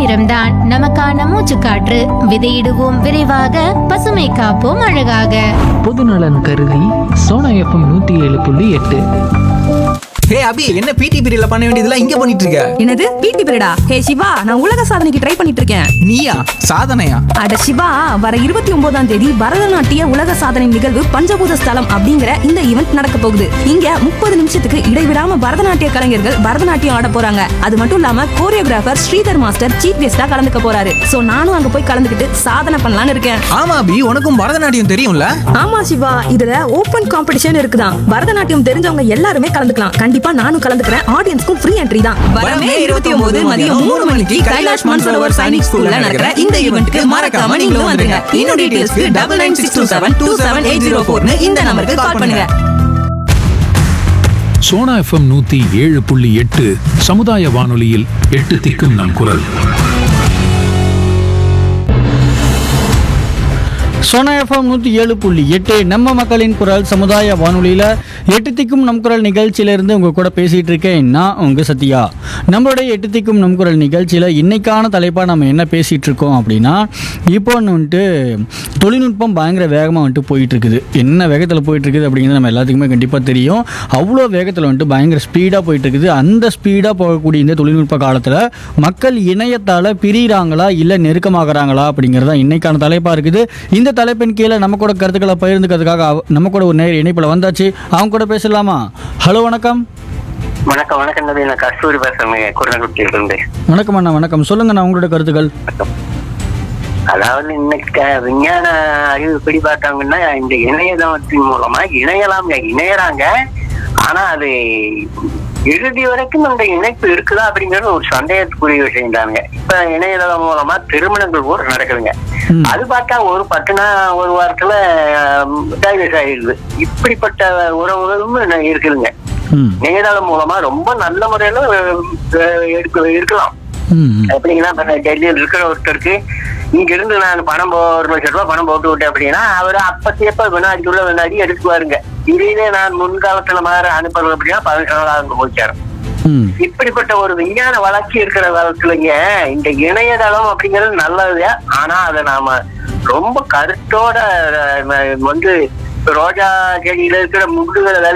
சுதந்திரம்தான் நமக்கான மூச்சுக்காற்று விதையிடுவோம் விரைவாக பசுமை காப்போம் அழகாக பொதுநலன் கருதி சோனா எஃப்எம் நூற்றி ஏழு புள்ளி எட்டு ஹே அபி என்ன பிடி பீரியட்ல பண்ண வேண்டியதெல்லாம் இங்க பண்ணிட்டு இருக்க என்னது பிடி பீரியடா ஹே சிவா நான் உலக சாதனைக்கு ட்ரை பண்ணிட்டு இருக்கேன் நீயா சாதனையா அட சிவா வர இருபத்தி ஒன்பதாம் தேதி பரதநாட்டிய உலக சாதனை நிகழ்வு பஞ்சபூத ஸ்தலம் அப்படிங்கிற இந்த ஈவெண்ட் நடக்க போகுது இங்க முப்பது நிமிஷத்துக்கு இடைவிடாம பரதநாட்டிய கலைஞர்கள் பரதநாட்டியம் ஆட போறாங்க அது மட்டும் இல்லாம கோரியோகிராஃபர் ஸ்ரீதர் மாஸ்டர் சீஃப் கெஸ்டா கலந்துக்க போறாரு சோ நானும் அங்க போய் கலந்துக்கிட்டு சாதனை பண்ணலாம்னு இருக்கேன் ஆமா அபி உனக்கும் பரதநாட்டியம் தெரியும்ல ஆமா சிவா இதுல ஓபன் காம்படிஷன் இருக்குதான் பரதநாட்டியம் தெரிஞ்சவங்க எல்லாருமே கலந்துக்கலாம் கண்டிப்பா நானும் கலந்துக்கிறேன் ஆடியன்ஸ்க்கும் ஃப்ரீ என்ட்ரி தான் வரமே 29 மதியம் மூணு மணிக்கு கைலாஷ் மான்சரோவர் சைனிக் ஸ்கூல்ல நடக்கிற இந்த ஈவென்ட்க்கு மறக்காம நீங்களும் வந்துருங்க. இன்னும் டீடைல்ஸ்க்கு 99627-27804 ன்னு இந்த நம்பருக்கு கால் பண்ணுங்க. சோனா எஃப்எம் நூத்தி ஏழு புள்ளி எட்டு சமுதாய வானொலியில் எட்டு திக்கும் நம் குரல் சோனா எஃப்எம் நூற்றி ஏழு புள்ளி எட்டு நம்ம மக்களின் குரல் சமுதாய வானொலியில் எட்டு திக்கும் நம் குரல் நிகழ்ச்சியிலேருந்து உங்கள் கூட பேசிகிட்டு இருக்கேன் நான் உங்கள் சத்யா நம்மளுடைய எட்டு திக்கும் நம் குரல் நிகழ்ச்சியில் இன்னைக்கான தலைப்பாக நம்ம என்ன பேசிகிட்டு இருக்கோம் அப்படின்னா இப்போ வந்துட்டு தொழில்நுட்பம் பயங்கர வேகமாக வந்துட்டு போயிட்டு இருக்குது என்ன வேகத்தில் போயிட்டு இருக்குது அப்படிங்கிறது நம்ம எல்லாத்துக்குமே கண்டிப்பாக தெரியும் அவ்வளோ வேகத்தில் வந்துட்டு பயங்கர ஸ்பீடாக போயிட்டு இருக்குது அந்த ஸ்பீடாக போகக்கூடிய இந்த தொழில்நுட்ப காலத்தில் மக்கள் இணையத்தால் பிரிகிறாங்களா இல்லை நெருக்கமாகறாங்களா அப்படிங்கிறது தான் இன்னைக்கான தலைப்பாக இருக்குது இந்த தலைப்பின் கீழே நம்ம கூட கருத்துக்களை பகிர்ந்துக்கிறதுக்காக அவ- நம்ம கூட ஒரு நேர் இணைப்பில் வந்தாச்சு அவங்க கூட பேசலாமா ஹலோ வணக்கம் வணக்கம் வணக்கம் நபி நான் கஸ்தூரி பேசுறேன் குருநகுட்டியில இருந்து வணக்கம் அண்ணா வணக்கம் சொல்லுங்க நான் உங்களோட கருத்துக்கள் அதாவது இன்னைக்கு க- விஞ்ஞான அறிவுப்படி பார்த்தாங்கன்னா இந்த இணையதளத்தின் மூலமா இணையலாம் இணையறாங்க ஆனா அது இறுதி வரைக்கும் அந்த இணைப்பு இருக்குதா அப்படிங்கிறது ஒரு சந்தேகத்துக்குரிய விஷயம் தானுங்க இப்ப இணையதளம் மூலமா திருமணங்கள் கூட நடக்குதுங்க ம். அது பார்த்தா ஒரு பத்து நாள் ஒரு வாரத்துல டைவர்ஸ் ஆயிடுது இப்படிப்பட்ட உறவுகளும் இருக்குதுங்க ம் இணையதளம் மூலமா ரொம்ப நல்ல முறையில அஹ், இருக்க- இருக்கலாம் ம் ம். எப்படிங்கன்னா இப்ப டெல்லியில் இருக்கிற ஒருத்தருக்கு இங்க இருந்து நான் பணம் போ ஒரு லட்சம் ரூபாய் பணம் போட்டு விட்டேன் அப்படின்னா அவர் அப்பத்தியப்ப வினாடிக்குள்ள வினாடி எடுத்துக்குவாருங்க இதே நான் முன்காலத்துல மாதிரி அனுப்புறது அப்படின்னா பதினஞ்சு நாள் ஆகும் போச்சாரும் ம் இப்படிப்பட்ட ஒரு விஞ்ஞான வளர்ச்சி இருக்கிற காலத்துலங்க இந்த இணையதளம் அப்படிங்கிறது நல்லது ஆனா அதை நாம ரொம்ப கருத்தோட அஹ், வந்து ரோஜா செடியில இருக்கிற முள்ளுகளை